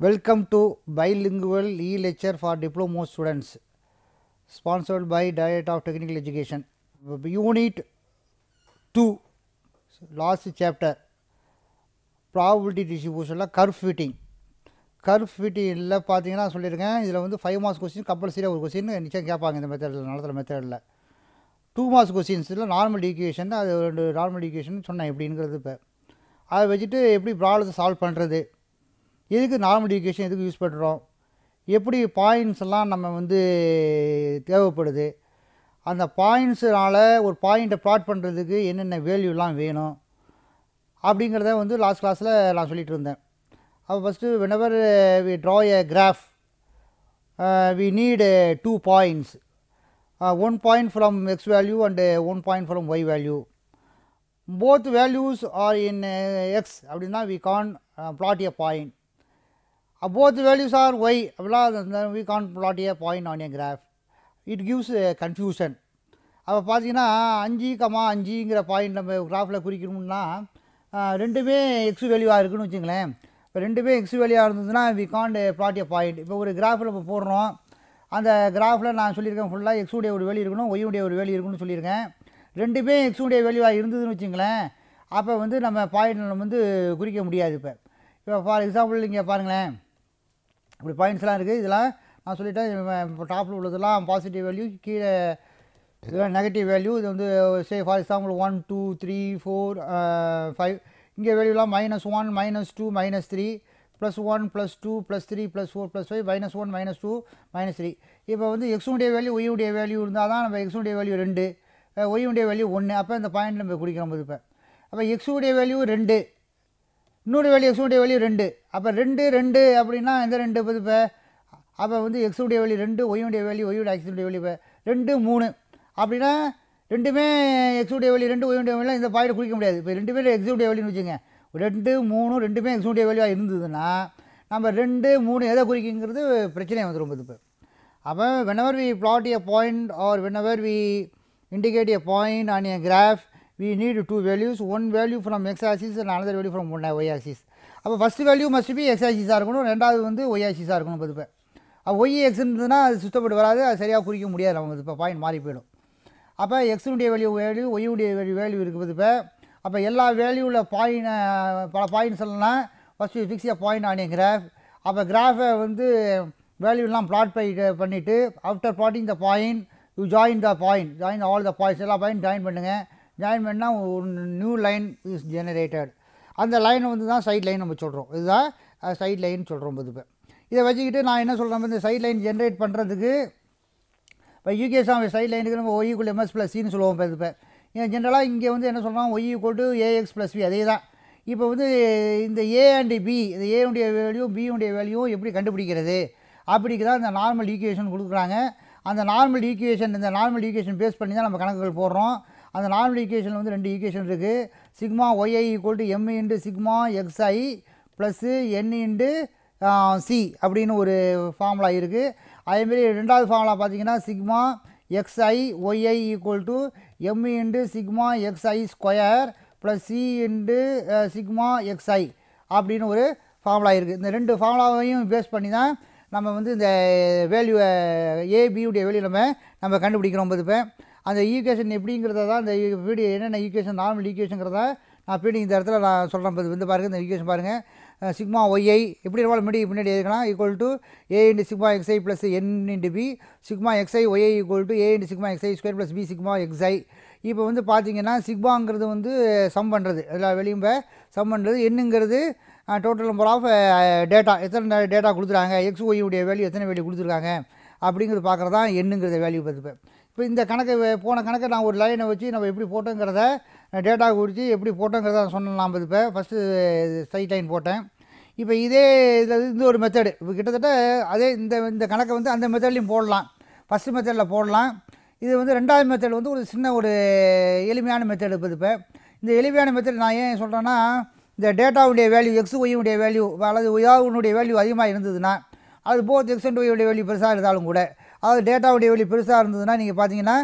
Welcome to bilingual e-lecture for diploma students sponsored by Diet of Technical Education. Unit 2 last chapter probability distributionல curve fitting curve ஃபிட்டிங்கில் பார்த்தீங்கன்னா சொல்லியிருக்கேன் இதில் வந்து five marks question கம்பல்சரியாக ஒரு கொஸ்டின் நிச்சயம் கேட்பாங்க இந்த மெத்தடில் நடத்துகிற மெத்தடில் டூ மார்க்ஸ் கொஸ்டின்ஸில் நார்மல் ஈக்குவேஷன் அது ரெண்டு நார்மல் ஈக்குவேஷன் சொன்னேன் எப்படிங்கிறது இப்போ அதை வச்சுட்டு எப்படி ப்ராப்ளத்தை சால்வ் பண்ணுறது எதுக்கு நார்மல் ஈக்குவேஷன் எதுக்கு யூஸ் பண்ணுறோம் எப்படி பாயிண்ட்ஸ் எல்லாம் நம்ம வந்து தேவைப்படுது அந்த பாயிண்ட்ஸுனால் ஒரு பாயிண்ட்டை ப்ளாட் பண்ணுறதுக்கு என்னென்ன வேல்யூலாம் வேணும் அப்படிங்கிறத வந்து லாஸ்ட் கிளாஸில் நான் சொல்லிகிட்டு இருந்தேன் அப்போ first whenever we draw a graph we need two points one point from X value and one point from Y value both values are in X அப்படின்னா we can plot a point both values are Y அப்படின்னா we can plot a point on a graph it gives confusion அப்போ பார்த்தீங்கன்னா அஞ்சு comma அஞ்சுங்கிற point நம்ம கிராஃபில் குறிக்கணும்னா ரெண்டுமே X வேல்யூவாக இருக்குன்னு வச்சுங்களேன் இப்போ ரெண்டுமே எக்ஸ் வேல்யூவாக இருந்ததுன்னா we can't plot a point இப்போ ஒரு கிராஃபில் இப்போ போடுறோம் அந்த கிராஃபில் நான் சொல்லியிருக்கேன் ஃபுல்லாக எக்ஸுடைய ஒரு வேல்யூ இருக்கணும் ஒய்யுடைய ஒரு வேல்யூ இருக்குன்னு சொல்லியிருக்கேன் ரெண்டுமே எக்ஸுடைய வேல்யூவாக இருந்ததுன்னு வச்சுங்களேன் அப்போ வந்து நம்ம பாயிண்ட் நம்ம வந்து குறிக்க முடியாது இப்போ இப்போ ஃபார் எக்ஸாம்பிள் இங்கே பாருங்களேன் இப்படி பாயிண்ட்ஸ்லாம் இருக்குது இதெல்லாம் நான் சொல்லிட்டேன் இப்போ டாப்பில் உள்ளதெல்லாம் பாசிட்டிவ் வேல்யூ கீழே இதெல்லாம் நெகட்டிவ் வேல்யூ இது வந்து say for example one two three four five இங்கே வேல்யூலாம் minus one minus two minus three plus one plus two plus three plus four plus five minus one minus two minus three இப்போ வந்து எக்ஸுடைய value ஒய்யுடைய value இருந்தால் தான் நம்ம எக்ஸுடைய value ரெண்டு ஒய்யுடைய value ஒன்று அப்போ இந்த பாயிண்ட் நம்ம குடிக்கிறோம் போது இப்போ அப்போ எக்ஸுடைய வேல்யூ ரெண்டு இன்னொரு வேல்யூ எக்ஸுடைய வேல்யூ ரெண்டு அப்போ ரெண்டு ரெண்டு அப்படின்னா எந்த ரெண்டு இப்போ இப்போ அப்போ வந்து எக்ஸுடைய வேல்யூ ரெண்டு ஒய்யுடைய வேல்யூ ஒய்யுடைய எக்ஸுடைய வேல்யூ இப்போ ரெண்டு மூணு அப்படின்னா ரெண்டுமே எக்ஸுடைய வேல்யூ ரெண்டு ஒய்யுடைய வேல்யூ இந்த பாயிண்ட் குறிக்க முடியாது இப்போ ரெண்டு பேர் எக்ஸுடைய வேல்யூன்னு வச்சுங்க ரெண்டு மூணு ரெண்டுமே எக்ஸுடைய வேல்யூவாக இருந்ததுன்னா நம்ம ரெண்டு மூணு எதை குறிக்குங்கிறது பிரச்சனை வந்துடும் இப்போ அப்போ whenever we plot a point or whenever we indicate a point on a graph we need two values one value from X axis and another value from one Y axis அப்போ first value must be X ஆக்சிஸாக இருக்கணும் ரெண்டாவது வந்து Y ஆக்சிஸாக இருக்கணும் இப்போ அப்போ Y X இருந்ததுன்னா அது சுத்தப்பட்டு வராது அது சரியாக குறிக்க முடியாது நம்ம இப்போ பாயிண்ட் மாறி போயிடும் அப்போ எக்ஸுடைய வேல்யூ வேல்யூ ஒய்யுடைய வேல்யூ வேல்யூ இருக்குது இப்போ அப்போ எல்லா வேல்யூவில் பாயிண்ட் பல பாயிண்ட்ஸ் எல்லாம் first fix a point on a graph அப்போ கிராஃபை வந்து வேல்யூலாம் ப்ளாட் பை பண்ணிவிட்டு after plotting the point you join the point join all the points எல்லா பாயிண்ட் ஜாயின் பண்ணுங்கள் ஜாயின் பண்ணால் ஒரு நியூ லைன் இஸ் ஜெனரேட்டட் அந்த லைனை வந்து தான் சைட் லைன் நம்ம சொல்கிறோம் இதுதான் சைட் லைன் சொல்கிறோம் இப்போ இதை வச்சுக்கிட்டு நான் என்ன சொல்கிறேன் இந்த சைட் லைன் ஜென்ரேட் பண்ணுறதுக்கு இப்போ யூகேஸ் ஆஃப் சைட் லைனுக்கு நம்ம ஒய் ஈக்குவல் எம்எஸ் ப்ளஸ் சின்னு சொல்லுவோம் இப்போ இப்போ ஏன் ஜென்ரலாக இங்கே வந்து என்ன சொல்கிறோம் Y equal to ax plus B அதே தான் இப்போ வந்து இந்த ஏ அண்டு பி இந்த ஏனுடைய வேல்யூ பியுடைய வேல்யூ எப்படி கண்டுபிடிக்கிறது அப்படிக்கு தான் இந்த நார்மல் ஈக்குவேஷன் கொடுக்குறாங்க அந்த நார்மல் ஈக்குவேஷன் இந்த நார்மல் ஈக்குவேஷன் பேஸ் பண்ணி தான் நம்ம கணக்குகள் போடுறோம் அந்த நார்மல் ஈக்குவேஷன் வந்து ரெண்டு ஈக்குவேஷன் இருக்குது sigma y i equal to M into sigma XI plus N into C அப்படின்னு ஒரு ஃபார்முலா இருக்குது அதேமாரி ரெண்டாவது ஃபார்முலா பார்த்தீங்கன்னா sigma XI YI equal to M into sigma x i square plus C into sigma XI அப்படின்னு ஒரு ஃபார்முலா இருக்குது இந்த ரெண்டு ஃபார்முலாவையும் பேஸ் பண்ணி தான் நம்ம வந்து இந்த வேல்யூ ஏபியுடைய வேல்யூ நம்ம நம்ம கண்டுபிடிக்கிறோம் இப்போ அந்த ஈக்குவேஷன் எப்படிங்கிறத தான் இந்த வீடியோ என்னென்ன ஈக்குவேஷன் நார்மல் ஈக்குவேஷனுங்கிறத நான் பிடி இந்த இடத்துல நான் சொல்கிறேன் வந்து பாருங்கள் இந்த ஈக்குவேஷன் பாருங்கள் சிக்மா ஒய்ஐ எப்படி இருந்தாலும் முன்னாடி பின்னாடி எதுக்கலாம் equal to A into sigma x i plus N into B sigma XI YI equal to A into sigma x i square plus B sigma XI இப்போ வந்து பார்த்தீங்கன்னா சிக்மாங்கிறது வந்து சம் பண்ணுறது எல்லா வெளியும் சம் பண்ணுறது என்னங்கிறது டோட்டல் நம்பர் ஆஃப் டேட்டா எத்தனை டேட்டா கொடுத்துருக்காங்க எக்ஸ் ஒய்யுடைய வேல்யூ எத்தனை வேல்யூ கொடுத்துருக்காங்க அப்படிங்கிறது பார்க்குறது தான் என்னங்கிறத வேல்யூ பார்த்துப்பேன் இப்போ இந்த கணக்கை போன கணக்கை நான் ஒரு லைனை வச்சு நம்ம எப்படி போட்டோங்கிறத டேட்டா குறித்து எப்படி போட்டோங்கிறத சொன்னேன் நான் இப்போ ஃபஸ்ட்டு ஸ்ட்ரைட் லைன் போட்டேன் இப்போ இதே இதில் இந்த ஒரு மெத்தடு இப்போ கிட்டத்தட்ட அதே இந்த இந்த கணக்கை வந்து அந்த மெத்தட்லேயும் போடலாம் ஃபஸ்ட்டு மெத்தடில் போடலாம் இது வந்து ரெண்டாவது மெத்தட் வந்து ஒரு சின்ன ஒரு எளிமையான மெத்தடு இப்போ இப்போ இந்த எளிமையான மெத்தட் நான் ஏன் சொல்கிறேன்னா இந்த டேட்டாவுடைய வேல்யூ எக்ஸ் ஒய்யுடைய வேல்யூ அல்லது ஒய்யாவுடைய வேல்யூ அதிகமாக இருந்ததுன்னா அது போத் எக்ஸ் அண்ட் ஒய்யுடைய வேல்யூ பெருசாக இருந்தாலும் கூட அதாவது டேட்டாவுடைய வேல்யூ பெருசாக இருந்ததுன்னா நீங்கள் பார்த்தீங்கன்னா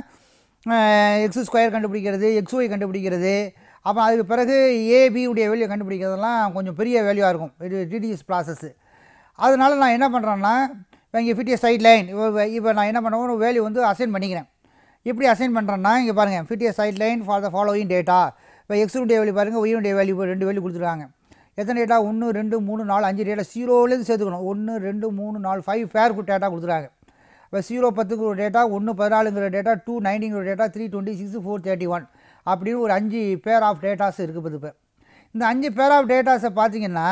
எக்ஸ் ஸ்கொயர் கண்டுபிடிக்கிறது எக்ஸ் ஒய் கண்டுபிடிக்கிறது அப்போ அதுக்கு பிறகு ஏபியுடைய வேல்யூ கண்டுபிடிக்கிறதெல்லாம் கொஞ்சம் பெரிய வேல்யூவாக இருக்கும் இது டிடிஎஸ் ப்ராசஸ்ஸு அதனால நான் என்ன பண்ணுறேன்னா இப்போ இங்கே ஃபிட்டிய சைட் லைன் இப்போ நான் என்ன பண்ணுவேன் ஒரு வேல்யூ வந்து அசைன் பண்ணிக்கிறேன் எப்படி அசைன் பண்ணுறேன்னா இங்கே பாருங்கள் fitted side line for the following data இப்போ எக்ஸுடைய வேல்யூ பாருங்கள் ஒய்யுடைய வேல்யூ இப்போ ரெண்டு வேல்யூ கொடுத்துருக்காங்க எத்தனை டேட்டா ஒன்று ரெண்டு மூணு நாலு அஞ்சு டேட்டா ஜீரோலேருந்து சேர்த்துக்கணும் ஒன்று ரெண்டு மூணு நாலு ஃபைவ் பேர் டேட்டா கொடுத்துருக்காங்க இப்போ ஜீரோ பத்துக்கு ஒரு டேட்டா ஒன்று பதினாலுங்கிற டேட்டா டூ நைன்டிங்கிற data three twenty six four thirty one அப்படின்னு ஒரு அஞ்சு பேர் ஆஃப் டேட்டாஸ் இருக்குது இப்போ இந்த அஞ்சு பேர் ஆஃப் டேட்டாஸை பார்த்தீங்கன்னா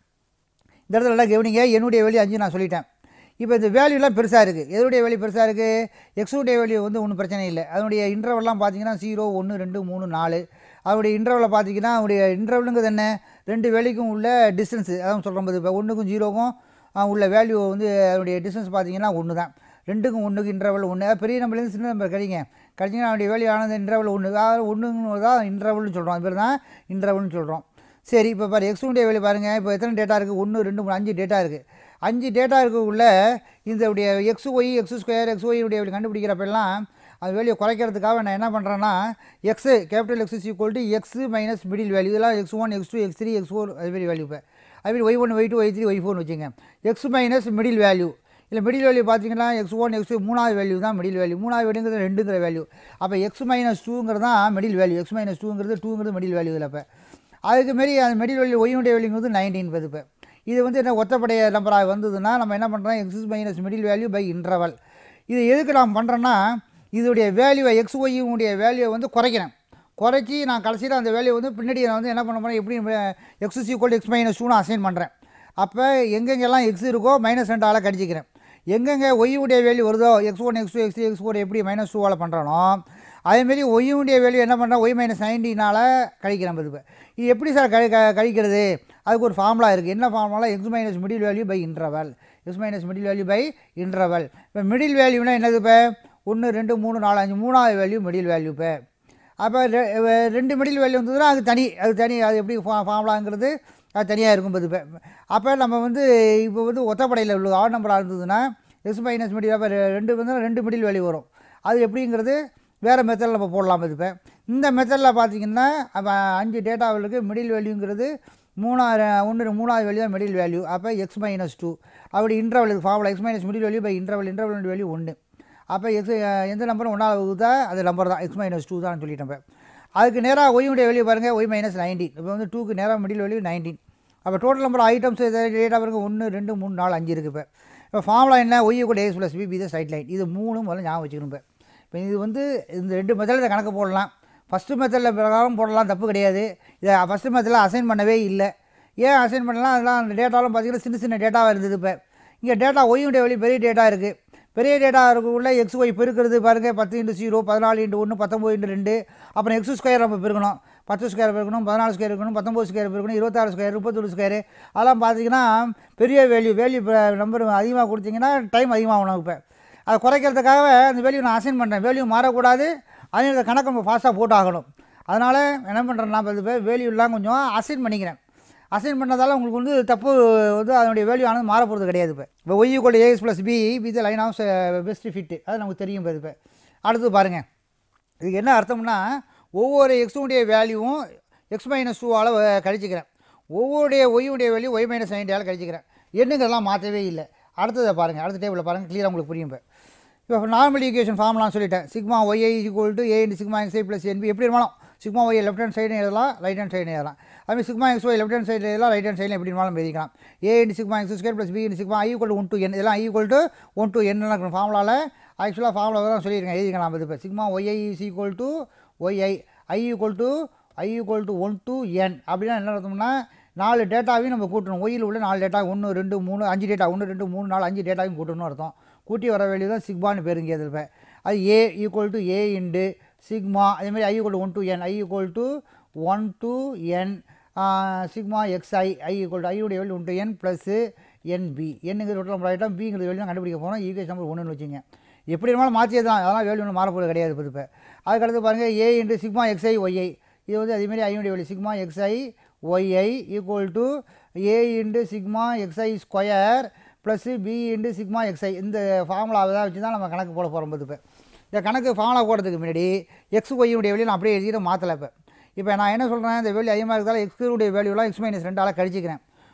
இந்த இடத்துல நல்லா கவனிங்க என்னுடைய வேல்யூ அஞ்சு நான் சொல்லிட்டேன் இப்போ இந்த வேல்யூலாம் பெருசாக இருக்குது எதுடைய வேல்யூ பெருசாக இருக்குது எக்ஸுடைய வேல்யூ வந்து ஒன்றும் பிரச்சனை இல்லை அதனுடைய இன்டர்வல்லாம் பார்த்தீங்கன்னா ஜீரோ ஒன்று ரெண்டு மூணு நாலு அதனுடைய இன்டர்வலில் பார்த்தீங்கன்னா அவருடைய இன்டர்வலுங்கிறது என்ன ரெண்டு வேலைக்கும் உள்ள டிஸ்டன்ஸு அதான் சொல்கிறோம் போது இப்போ ஒன்றுக்கும் ஜீரோக்கும் உள்ள வேல்யூ வந்து அதனுடைய டிஸ்டன்ஸ் பார்த்தீங்கன்னா ஒன்று தான் ரெண்டுக்கும் ஒன்றுக்கு இன்டர்வல் ஒன்று பெரிய நம்பர்லேருந்து சின்ன நம்பர் கிடைங்க கிடைச்சிங்கன்னா அவனுடைய வேல்யூ ஆனது இன்டர்வல் ஒன்று அதாவது ஒன்றுங்க தான் இன்டர்வல்னு சொல்கிறோம் அது பேர் தான் இன்டர்வல்னு சொல்கிறோம் சரி இப்போ பாரு எக்ஸுடைய வேல்யூ பாருங்கள் இப்போ எத்தனை டேட்டா இருக்குது ஒன்று ரெண்டு மூணு அஞ்சு டேட்டா இருக்குது அஞ்சு டேட்டா இருக்கக்குள்ள இந்த உடைய X Y X square X ஒய்யுடைய வேல்யூ கண்டுபிடிக்கிறப்பெல்லாம் அது வேல்யூ குறைக்கிறதுக்காக நான் என்ன பண்ணுறேன்னா X capital X is equal to X minus middle value இதெல்லாம் X one X two X three X four அதுமாரி வேல்யூ இப்போ அதுமாரி Y one Y two Y three Y ஃபோர்னு வச்சுங்க எக்ஸ் மைனஸ் மிடில் வேல்யூ இல்லை மிடில் வேல்யூ பார்த்தீங்கன்னா X one X two மூணாவது value தான் மிடில் வேல்யூ மூணாவது வேல்யூங்கிறது ரெண்டுங்கிற வேல்யூ அப்போ எக்ஸ் மைனஸ் டூங்கிறது தான் மிடில் வேல்யூ எக்ஸ் மைனஸ் டூங்கிறது டூங்கிறது மிடில் வேல்யூ இதில் இப்போ அதுக்கு மாரி அந்த மிடில் வேல்யூ ஒய்யுடைய வேல்யூங்கிறது நைன்டீன் பது இப்போ இது வந்து என்ன ஒத்தப்படைய நம்பராக வந்ததுன்னா நம்ம என்ன பண்ணுறோம் X minus middle value by interval இது எதுக்கு நான் பண்ணுறேன்னா இதோடைய வேல்யூவை எக்ஸ் ஒய்யுடைய வேல்யூவை வந்து குறைக்கிறேன் குறைச்சி நான் கடைசியில் அந்த வேல்யூ வந்து பின்னாடி நான் வந்து என்ன பண்ண போகிறேன் எப்படி எக்ஸ் ஈக்குவல் எக்ஸ் மைனஸ் டூன்னு அசைன் பண்ணுறேன் அப்போ எங்கெங்கெல்லாம் எக்ஸ் இருக்கோ மைனஸ் ரெண்டு ஆளாக கடிச்சிக்கிறேன் எங்கெங்கே ஒய்யுடைய வேல்யூ வருதோ X one X two X three X four எப்படி மைனஸ் டூவால் பண்ணுறானோ அதேமாரி ஒய்யுடைய வேல்யூ என்ன பண்ணுறேன் ஒய் மைனஸ் நைன்டினால் கழிக்கிறேன் இப்போ இது எப்படி சார் கழி க கழிக்கிறது அதுக்கு ஒரு ஃபார்முலா இருக்குது என்ன formula X minus middle value by interval X minus middle value by interval இப்போ மிடில் வேல்யூனா என்னது இப்போ ஒன்று ரெண்டு மூணு நாலு அஞ்சு மூணாவது வேல்யூ மிடில் வேல்யூ இப்போ அப்போ ரெண்டு மிடில் வேல்யூ வந்ததுன்னா அது தனி அது தனி அது எப்படி ஃபா ஃபார்முலாங்கிறது அது தனியாக இருக்கும் இப்போ அப்போ நம்ம வந்து இப்போ வந்து ஒத்தப்படையில் உள்ள ஆட் நம்பராக இருந்ததுன்னா எக்ஸ் மைனஸ் மிடில் அப்போ ரெண்டு வந்து ரெண்டு மிடில் வேல்யூ வரும் அது எப்படிங்கிறது வேறு மெத்தடில் நம்ம போடலாம் இது இப்போ இந்த மெத்தடில் பார்த்தீங்கன்னா அப்போ அஞ்சு டேட்டாவுக்கு மிடில் வேல்யூங்கிறது மூணாவது ஒன்று மூணாவது வேல்யூ தான் மிடில் வேல்யூ அப்போ எக்ஸ் மைனஸ் டூ அப்படி interval formula X minus middle value by interval interval value ஒன்று அப்போ எக்ஸ் எந்த நம்பரும் ஒன்றாவது வகுத்தா அது நம்பர் தான் எக்ஸ் மைனஸ் டூ தான் சொல்லிட்டேன் இப்போ அதுக்கு நேராக ஒய்யுடைய வேல்யூ பாருங்கள் ஒய் மைனஸ் நைன்டீன் இப்போ வந்து டூக்கு நேராக மிடில் வேல்யூ நைன்டீன் அப்போ டோட்டல் நம்பர் ஐட்டம்ஸ் டேட்டா பாருங்க ஒன்று ரெண்டு மூணு நாலு அஞ்சு இருக்குது இப்போ இப்போ ஃபார்முலா என்ன ஒய் கூட ஏஸ் ப்ளஸ் பிபி தான் சைட் லைன் இது மூணு முதல்ல ஞாபகம் வச்சுக்கணும் இப்போ இப்போ இது வந்து இந்த ரெண்டு மெத்தடில் கணக்கு போடலாம் ஃபஸ்ட்டு மெத்தடில் பிரகாரம் போடலாம் தப்பு கிடையாது இதை ஃபஸ்ட்டு மெத்தடில் அசைன் பண்ணவே இல்லை ஏன் அசைன் பண்ணலாம் அதெல்லாம் அந்த டேட்டாலும் பார்த்தீங்கன்னா சின்ன சின்ன டேட்டாவாக இருந்தது இப்போ இங்கே டேட்டா ஒய்யுடைய வழி பெரிய டேட்டா இருக்குது பெரிய டேட்டா இருக்குள்ள எக்ஸ் ஒய் பெருக்கிறது பாருங்கள் பத்து இன்ட்டு ஜீரோ பதினாலு இன்ட்டு ஒன்று பத்தொம்போது இன்ட்டு ரெண்டு அப்புறம் எக்ஸ் ஸ்கொயர் நம்ம பெருக்கணும் பத்து ஸ்கொயர் பெருக்கணும் பதினாலு ஸ்கொயர் இருக்கணும் பத்தொம்பது ஸ்கொயர் பெருக்கணும் இருபத்தாறு ஸ்கொயர் முப்பத்தொரு ஸ்கொயர் அதெல்லாம் பார்த்தீங்கன்னா பெரிய வேல்யூ வேல்யூ நம்பர் அதிகமாக கொடுத்தீங்கன்னா டைம் அதிகமாகணும் இப்போ அதை குறைக்கிறதுக்காக அந்த வேல்யூ நான் அசைன் பண்ணுறேன் வேல்யூ மாறக்கூடாது அதே இந்த கணக்கு நம்ம ஃபாஸ்ட்டாக போட்டு ஆகணும் அதனால் என்ன பண்ணுறேன்னா பத்து பேர் வேல்யூலாம் கொஞ்சம் அசைன் பண்ணிக்கிறேன் அசைன் பண்ணதால் உங்களுக்கு வந்து தப்பு வந்து அதனுடைய வேல்யூ ஆனது மாற போகிறது கிடையாது இப்போ இப்போ ஒய் கூட AS plus B with line of best fit அது நமக்கு தெரியும் இப்போ இப்போ அடுத்து பாருங்கள் இதுக்கு என்ன அர்த்தம்னா ஒவ்வொரு எக்ஸுடைய வேல்யூவும் எக்ஸ் மைனஸ் டூவால் கழிச்சிக்கிறேன் ஒவ்வொருடைய ஒய்யுடைய வேல்யூ ஒய் மைனஸ் நைன்டியால் கழிச்சிக்கிறேன் எண்ணுங்கிறதெல்லாம் மாற்றவே இல்லை அடுத்ததை பாருங்கள் அடுத்த டேபிளில் பாருங்கள் கிளியராக உங்களுக்கு புரியும் இப்போ இப்போ நார்மல் ஈக்குவேஷன் ஃபார்ம்லாம் சொல்லிட்டேன் sigma y i equal to A into sigma X I plus NB எப்படி இருந்தாலும் sigma Y left hand side எழுதலாம் ரைட் ஹேண்ட் சைடு எழுதலாம் அதுமாதிரி sigma X Y left hand side எழுதலாம் ரைட் ஹேண்ட் சைடில் எப்படி இருந்தாலும் எழுதிக்கலாம் A into sigma X square plus B into sigma I equal one to N இதெல்லாம் I equal to one to N இருக்கணும் ஃபார்முலாவில் ஆக்சுவலாக ஃபார்முலா தான் சொல்லியிருக்கேன் எழுதிக்கலாம் இது இப்போ sigma y i is equal to YI I equal to I equal to one to N அப்படின்னா என்ன அர்த்தம்னா நாலு டேட்டாவையும் நம்ம கூட்டணும் ஒய்யில் உள்ள நாலு டேட்டா ஒன்று ரெண்டு மூணு அஞ்சு டேட்டா ஒன்று ரெண்டு மூணு நாலு அஞ்சு டேட்டாவையும் கூட்டணும்னு அர்த்தம் கூட்டி வர வேல்யூ தான் சிக்மான்னு பேருங்க இதில் இப்போ அது A equal to A into sigma அதேமாதிரி I equal to one to N I equal to one to N sigma x i I equal to ஐயுடைய value one to N plus NB என்னுங்கிற டோட்டல் நம்பர் ஆகிட்டோம் பிங்கிறது value கண்டுபிடிக்க போனோம் equation number ஒன்றுன்னு வச்சுங்க எப்படி இருந்தாலும் மாற்றியே தான் அதெல்லாம் வேல்யூ ஒன்றும் மாறப்போகிறது கிடையாது இப்போ இப்போ அதுக்கடுத்து பாருங்கள் A into sigma XI YI இது வந்து அதேமாதிரி ஐயுடைய value sigma XI YI equal to A into sigma x i square plus B into sigma XI இந்த ஃபார்முலாவை தான் வச்சு தான் நம்ம கணக்கு போட போகிறோம் இப்போ இந்த கணக்கு ஃபார்முலா போடுறதுக்கு முன்னாடி எக்ஸ் ஒய்யுடைய வேல்யூ நான் அப்படியே எழுதிட்டு மாற்றலை இப்போ இப்போ நான் என்ன சொல்கிறேன் இந்த வேல்யூ அதிகமாக இருக்கிறதால எக்ஸுடைய வேல்யூலாம் எக்ஸ் மைனஸ் ரெண்டால் கழிச்சிக்கிறேன்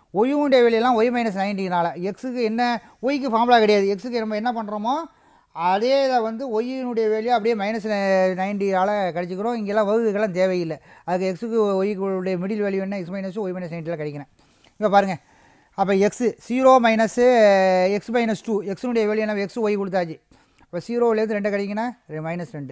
ஒய்யுடைய வெளியெல்லாம் ஒய் மைனஸ் நைன்டினால எக்ஸுக்கு என்ன ஒய்க்கு ஃபார்முலா கிடையாது எக்ஸுக்கு நம்ம என்ன பண்ணுறோமோ அதே இதை வந்து ஒய்யினுடைய வேலையை அப்படியே மைனஸ் நைன்டியால் கழிச்சிக்கிறோம் இங்கெல்லாம் வகுக்கெல்லாம் தேவையில்லை அதுக்கு எக்ஸுக்கு ஒய்க்குடைய மிடில் வேல்யூ என்ன எக்ஸ் மைனஸ் ஒய் மைனஸ் நைன்ட்டியில் கிடைக்கிறேன் இப்போ பாருங்கள் அப்போ X zero minus X minus two எக்ஸுடைய வேல்யூ என்ன எக்ஸ் ஒய் கொடுத்தாச்சு அப்போ ஜீரோவிலேருந்து ரெண்டு கிடைக்குன்னா மைனஸ் ரெண்டு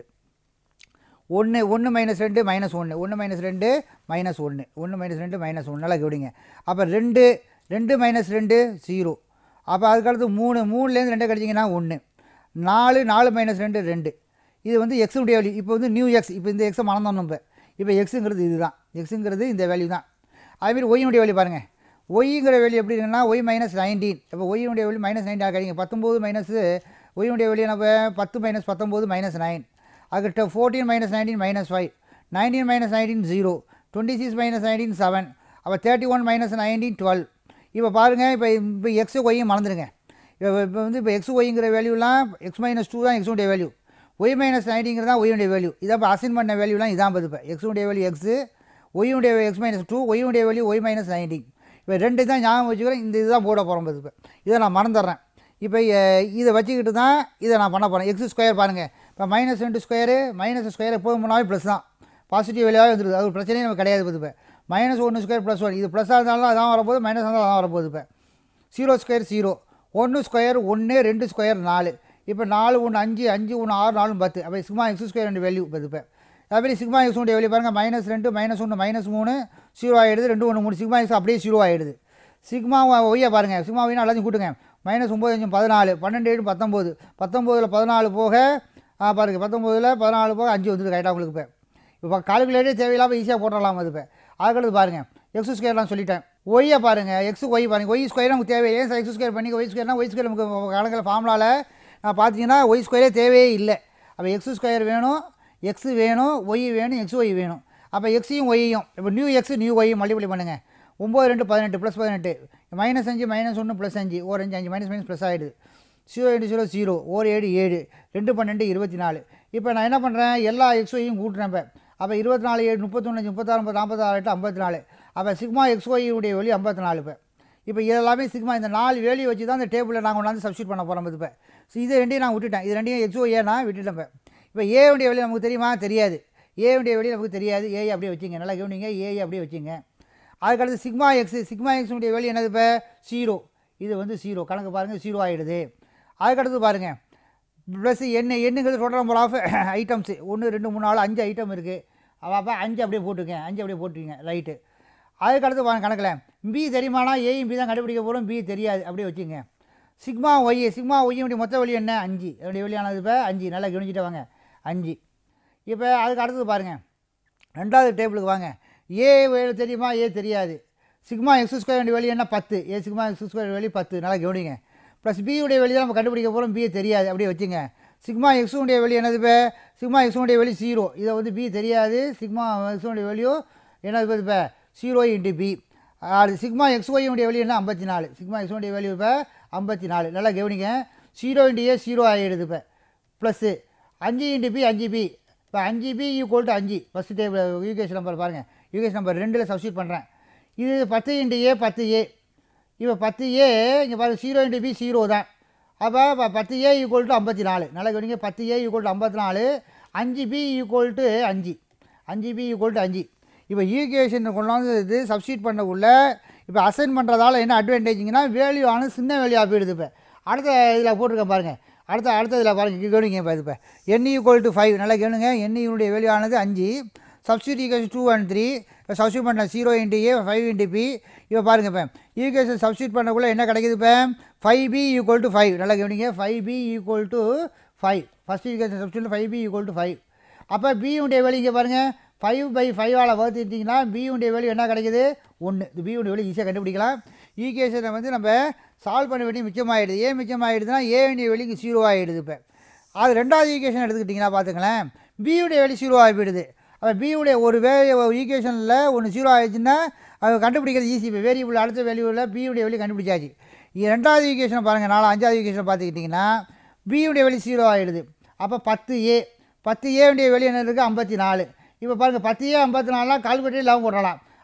ஒன்று ஒன்று மைனஸ் ரெண்டு மைனஸ் ஒன்று ஒன்று மைனஸ் ரெண்டு மைனஸ் ஒன்று ஒன்று மைனஸ் ரெண்டு மைனஸ் ஒன்று நல்லா கவனிங்க அப்போ ரெண்டு ரெண்டு மைனஸ் ரெண்டு ஜீரோ அப்போ அதுக்கடுத்து மூணு மூணுலேருந்து ரெண்டு கிடச்சிங்கன்னா ஒன்று நாலு நாலு மைனஸ் ரெண்டு ரெண்டு இது வந்து எக்ஸுடைய வேல்யூ இப்போ வந்து நியூ எக்ஸ் இப்போ இந்த எக்ஸை மறந்தோம் நம்ம இப்போ எக்ஸுங்கிறது இதுதான் எக்ஸுங்கிறது இந்த வேல்யூ தான் அதுமாரி ஒய்யினுடைய வேல்யூ பாருங்கள் ஒய்ங்கிற வேல்யூ எப்படி இருக்குன்னா ஒய் மைனஸ் நைன்டீன் இப்போ ஒய்யினுடைய வேல்யூ மைனஸ் நைன்டீன் கிடைக்கும் பத்தொம்போது மைனஸ் ஒய்யினுடைய வேல்யூ நம்ம பத்து மைனஸ் பத்தொம்போது மைனஸ் நைன் அதுக்கிட்ட fourteen minus nineteen minus five nineteen minus nineteen zero twenty six minus nineteen seven அப்போ thirty one minus nineteen twelve இப்போ பாருங்கள் இப்போ இப்போ எக்ஸு ஒய்யும் மறந்துடுங்க இப்போ இப்போ வந்து இப்போ எக்ஸ் ஒய்ங்கிற வேல்யூலாம் எக்ஸ் மைனஸ் டூ தான் எக்ஸுடைய வேல்யூ ஒய் மைனஸ் நைன்டிங்கிறது தான் ஒய்யுடைய வேல்யூ இதான் இப்போ அசைன் பண்ண வேல்யூலாம் இதான் பார்த்து இப்போ எக்ஸுடைய வேல்யூ எக்ஸு ஒய்யுடைய எக்ஸ் மைனஸ் டூ ஒய்யுடைய வேல்யூ ஒய் மைனஸ் நைன்டீன் இப்போ ரெண்டு தான் ஞாபகம் வச்சுக்கிறேன் இந்த இதுதான் போட போகிறோம் பார்த்து இப்போ இதை நான் மறந்துடுறேன் இப்போ அஹ், இதை வச்சுக்கிட்டு தான் இதை நான் பண்ண போகிறேன் எக்ஸ் ஸ்கொயர் பாருங்கள் இப்போ மைனஸ் ரெண்டு ஸ்கொயரு மைனஸ் ஸ்கொயர் எப்போதும் முன்னாடி ப்ளஸ் தான் பாசிட்டிவ் வேலையாக வந்துருது அது ஒரு பிரச்சனையே நமக்கு கிடையாது பார்த்து இப்போ மைனஸ் ஒன்று ஸ்கொயர் ப்ளஸ் ஒன் இது ப்ளஸ்ஸாக இருந்தாலும் அதான் வரப்போகுது மைனஸ் இருந்தாலும் அதான் வரப்போகுது இப்போ ஜீரோ ஸ்கொயர் ஜீரோ ஒன்று ஸ்கொயர் ஒன்று ரெண்டு ஸ்கொயர் நாலு இப்போ நாலு ஒன்று அஞ்சு அஞ்சு ஒன்று ஆறு நாலு பத்து அப்போ சிக்மா எக்ஸ் ஸ்கொயர் ரெண்டு வேல்யூ இப்போ இப்போ அதுமாதிரி சிக்மா எக்ஸ் உடைய வேல்யூ பாருங்கள் மைனஸ் ரெண்டு மைனஸ் ஒன்று மைனஸ் மூணு ஜீரோ ஆகிடுது ரெண்டு ஒன்று மூணு சிக்மா எக்ஸ் அப்படியே ஜீரோ ஆகிடுது சிக்மா ஒய்யை பாருங்கள் சிக்மா ஒய்னா எல்லாத்தையும் கூட்டுங்க மைனஸ் ஒம்பது அஞ்சு பதினாலு பன்னெண்டு ஏழு பத்தொம்போது பத்தொம்போதில் பதினாலு போக ஆ பாருங்கள் பத்தொம்போதில் பதினாலு போக அஞ்சு வந்துது கரெக்டாக உங்களுக்கு இப்போ இப்போ கால்குலேட்டே தேவையில்லாமல் ஈஸியாக போட்டுடலாம் அது இப்போ அதுக்கடுத்து பாருங்கள் எக்ஸ் ஸ்கொயர்லாம் சொல்லிட்டேன் ஒய்யை பாருங்கள் எக்ஸ் ஒய் பாருங்கள் ஒய் ஸ்கொயர் நமக்கு தேவை ஏன் சார் எக்ஸ் ஸ்கொயர் பண்ணி ஒய் ஸ்கொயர்னா ஒய் ஸ்கொயர் நமக்கு கணக்கில் ஃபார்முலாவில் நான் பார்த்தீங்கன்னா ஒய் ஸ்கொயரே தேவையே இல்லை அப்போ எக்ஸ் ஸ்கொயர் வேணும் எக்ஸ் வேணும் ஒய் வேணும் எக்ஸ் ஒய் வேணும் அப்போ எக்ஸையும் ஒய்யும் இப்போ நியூ எக்ஸ் நியூ ஒய்யும் மல்டிப்ளை பண்ணுங்கள் ஒம்பது ரெண்டு பதினெட்டு ப்ளஸ் பதினெட்டு மைனஸ் அஞ்சு மைனஸ் ஒன்று ப்ளஸ் அஞ்சு ஒரு அஞ்சு அஞ்சு மைனஸ் மைனஸ் ப்ளஸ் ஆகிடுது ஜீரோ இன்ட்டு ஜீரோ ஜீரோ ஒரு ஏழு ஏழு ரெண்டு பன்னெண்டு இருபத்தி நாலு இப்போ நான் என்ன பண்ணுறேன் எல்லா எக்ஸ்ஒயும் கூட்டுறேன் இப்போ அப்போ இருபத்தி நாலு ஏழு முப்பத்தொன்று முப்பத்தாறு முப்பது நாற்பத்தாறு எட்டு ஐம்பத்தி நாலு அப்போ சிக்மா எக்ஸ்ஒய்யுடைய வெளி ஐம்பத்தி நாலு இப்போ இப்போ இதெல்லாமே சிக்மா இந்த நாலு வேலையை வச்சு தான் இந்த டேபிளில் நாங்கள் கொண்டாந்து சப்ஸ்டியூட் பண்ண போகிறோம் இப்போ ஸோ இது ரெண்டையும் நான் விட்டுட்டேன் இது ரெண்டையும் எக்ஸோ ஏனா விட்டுட்டேன் இப்போ இப்போ ஏவுடைய வெளி நமக்கு தெரியுமா தெரியாது ஏவுடைய வெளி நமக்கு தெரியாது ஏ அப்படியே வச்சுங்க நல்லா கவனிங்க ஏ அப்படியே வச்சுங்க அதுக்கடுத்து சிக்மா எக்ஸ் சிக்மா எக்ஸுடைய வெளி என்னது இப்போ ஜீரோ இது வந்து ஜீரோ கணக்கு பாருங்கள் ஜீரோ ஆகிடுது அதுக்கடுத்து பாருங்கள் ப்ளஸ் என்ன எண்ணுங்கிறது டோட்டல் நம்பர் ஆஃப் ஐட்டம்ஸு ஒன்று ரெண்டு மூணு நாலு அஞ்சு ஐட்டம் இருக்குது அப்போ அஞ்சு அப்படியே போட்டுக்கங்க அஞ்சு அப்படியே போட்டுக்கங்க ரைட்டு அதுக்கடுத்து பாருங்க கணக்கில் பி தெரியுமானா ஏயும் பி தான் கண்டுபிடிக்க போகிறோம் பி தெரியாது அப்படியே வச்சுங்க சிக்மா ஒய் சிக்மா ஒய்யுடைய மொத்த வழி என்ன அஞ்சு என்னுடைய வெளியானது இப்போ அஞ்சு நல்லா கவனிச்சுட்டு வாங்க அஞ்சு இப்போ அதுக்கு அடுத்தது பாருங்கள் ரெண்டாவது டேபிளுக்கு வாங்க ஏ வேலை தெரியுமா ஏ தெரியாது சிக்மா எக்ஸ் ஸ்கொயர் வேண்டிய வெளி என்ன பத்து ஏ சிக்மா எக்ஸ் ஸ்கொயர் வெளி பத்து நல்லா கவனிங்க ப்ளஸ் பியுடைய வெளி தான் நம்ம கண்டுபிடிக்க போகிறோம் பி தெரியாது அப்படியே வச்சுங்க சிக்மா எக்ஸுடைய வெளி என்னது இப்போ சிக்மா எக்ஸுடைய வெளி ஜீரோ இதை வந்து பி தெரியாது சிக்மா எக்ஸுடைய வெளியோ என்னது இப்போ ஜீரோ இன்ட்டு பி அது சிக்மா எக்ஸ் ஒய்யுடைய வெளி என்ன ஐம்பத்தி நாலு சிக்மா எக்ஸுடைய வெளி இப்போ ஐம்பத்தி நாலு நல்லா கவனிங்க ஜீரோ இன்ட்டு ஏ ஜீரோ ஆகிடுது இப்போ ப்ளஸ்ஸு அஞ்சு இன்ட்டு பி அஞ்சு பி இப்போ அஞ்சு பி ஈக்குவல் டு அஞ்சு ஃபஸ்ட்டு டேபிள் யூகேஷ் நம்பர் பாருங்கள் யூகேஷ் நம்பர் ரெண்டில் சப்ஸ்டியூட் பண்ணுறேன் இது பத்து இன்ட்டு ஏ பத்து ஏ இப்போ பத்து ஏ இங்கே பாருங்கள் ஜீரோ இன்ட்டு பி ஜீரோ தான் அப்போ ப- பத்து ஏ ஈக்குவல் டு ஐம்பத்தி நாலு நல்லா கவனிங்க பத்து ஏ ஈக்குவல் டு ஐம்பத்தி நாலு அஞ்சு பி ஈக்குவல் டு அஞ்சு அஞ்சு பி ஈக்குவல் டு அஞ்சு இப்போ ஈக்குவேஷன் கொண்டாந்து இது சப்ஸ்டியூட் பண்ணக்குள்ள இப்போ அசைன் பண்ணுறதால என்ன அட்வான்டேஜிங்கன்னா வேல்யூ ஆனது சின்ன வேல்யூவாக போயிடுது இப்போ அடுத்த இதில் போட்டிருக்கேன் பாருங்கள் அடுத்த அடுத்த இதில் பாருங்கள் இங்கே கவனிங்க இப்போ இது இப்போ என் ஈக்குவல் டு ஃபைவ் நல்லா கவனிங்க எண்ணியுடைய வேல்யூ ஆனது அஞ்சு substitute equation two and three இப்போ சப்ஸ்டியூட் பண்ண zero into A five into B இப்போ பாருங்கள் இப்போ ஈக்குவேஷன் சப்ஸ்டியூட் பண்ணக்குள்ள என்ன கிடைக்குது இப்போ five B equal to five நல்லா கவனிங்க five B equal to five first equation substitute five B equal to five அப்போ பியுடைய வேல்யூ இங்கே பாருங்கள் ஃபைவ் பை ஃபைவால் வகுத்துட்டிங்கன்னா பியுடைய வேல்யூ என்ன கிடைக்குது ஒன்று இது பியுடைய வேல்யூ ஈஸியாக கண்டுபிடிக்கலாம் ஈக்குவேஷனை வந்து நம்ம சால்வ் பண்ண வேண்டிய மிச்சமாகிடுது ஏன் மிச்சமாகிடுதுன்னா ஏ வேண்டிய வேல்யூக்கு ஜீரோ ஆகிடுது இப்போ அது ரெண்டாவது ஈக்குவேஷன் எடுத்துக்கிட்டிங்கன்னா பார்த்துங்களேன் பியுடைய வேல்யூ ஜீரோ ஆகி போயிடுது அப்போ பியுடைய ஒரு வே ஈக்குவேஷனில் ஒன்று ஜீரோ ஆயிடுச்சுன்னா அது கண்டுபிடிக்கிறது ஈஸி இப்போ வேரியபிள் அடுத்த வேல்யூவில் பியுடைய வேல்யூ கண்டுபிடிச்சாச்சு இது ரெண்டாவது ஈக்குவேஷனை பாருங்கள் நாலு அஞ்சாவது ஈக்குவேஷனை பார்த்துக்கிட்டிங்கன்னா பியுடைய வேல்யூ ஜீரோ ஆகிடுது அப்போ பத்து ஏ பத்து ஏ வேண்டிய வெளியே என்ன இருக்குது ஐம்பத்தி நாலு இப்போ பாருங்கள் பத்து ஏ ஐம்பத்தி நாலுலாம் கால்குலேட்டர் இல்லாமல் போடலாம்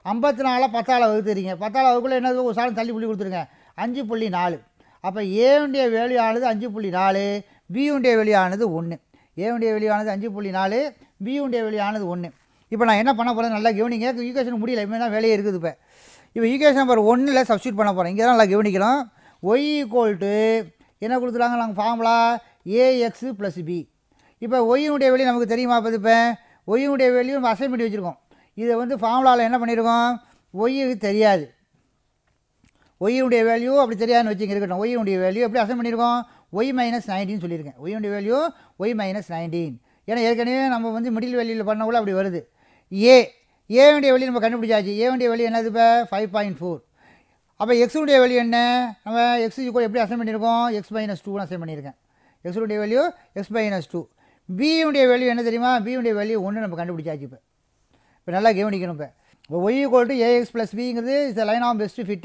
ஐம்பத்தி நாலில் பத்தால் வகுத்துறீங்க பத்தால் வகுப்புல என்னது ஒரு சாலம் தள்ளி புள்ளி கொடுத்துருங்க அஞ்சு புள்ளி நாலு அப்போ ஏவுடைய வேல்யூ ஆனது அஞ்சு புள்ளி நாலு பியுடைய வேல்யூ ஆனது ஒன்று ஏவுடைய வேல்யூ ஆனது அஞ்சு புள்ளி நாலு பியுடைய வேல்யூ ஆனது ஒன்று இப்போ நான் என்ன பண்ண போகிறேன் நல்லா கவனிங்க ஈக்குவேஷன் முடியல இனிமேல் தான் வேலையே இருக்குது இப்போ இப்போ ஈக்குவேஷன் நம்பர் ஒன்றில் சப்ஸ்டியூட் பண்ண போகிறேன் இங்கே தான் நல்லா கவனிக்கணும் ஒய் ஈக்குவல் டு என்ன கொடுத்துருக்காங்க நாங்கள் ஃபார்முலா ஏஎக்ஸு ப்ளஸ் பி இப்போ ஒய்யினுடைய வெளி நமக்கு தெரியுமா இப்போ இப்போ ஒய்யினுடைய வெளியும் நம்ம அசைன் பண்ணி வச்சுருக்கோம் இதை வந்து ஃபார்முலாவில் என்ன பண்ணியிருக்கோம் ஒய்யுக்கு தெரியாது ஒய்யினுடைய வேல்யூ அப்படி தெரியாதுன்னு வச்சுங்க இருக்கட்டும் ஒய்யினுடைய வேல்யூ எப்படி அசைன் பண்ணியிருக்கோம் ஒய் மைனஸ் நைன்டீன் சொல்லியிருக்கேன் ஒய்யினுடைய வேல்யூ ஒய் மைனஸ் நைன்டீன் ஏன்னா ஏற்கனவே நம்ம வந்து மிடில் வேல்யூவில் பண்ணக்குள்ள அப்படி வருது ஏ ஏவுடைய வெளி நம்ம கண்டுபிடிச்சாச்சு ஏவுடைய வெளி என்னது இப்போ ஃபைவ் பாயிண்ட் ஃபோர் அப்போ எக்ஸுடைய வேல்யூ என்ன நம்ம எக்ஸ் கூட எப்படி அசைன் பண்ணியிருக்கோம் எக்ஸ் மைனஸ் டூன்னு அசைன் பண்ணியிருக்கேன் எக்ஸுடைய வேல்யூ எக்ஸ் மைனஸ் டூ பியுடைய வேல்யூ என்ன தெரியுமா பியுடைய வேல்யூ ஒன்று நம்ம கண்டுபிடிச்சாச்சு இப்போ இப்போ நல்லா கவனிக்கணும் இப்போ இப்போ Y equal to ax plus பிங்கிறது is line of best fit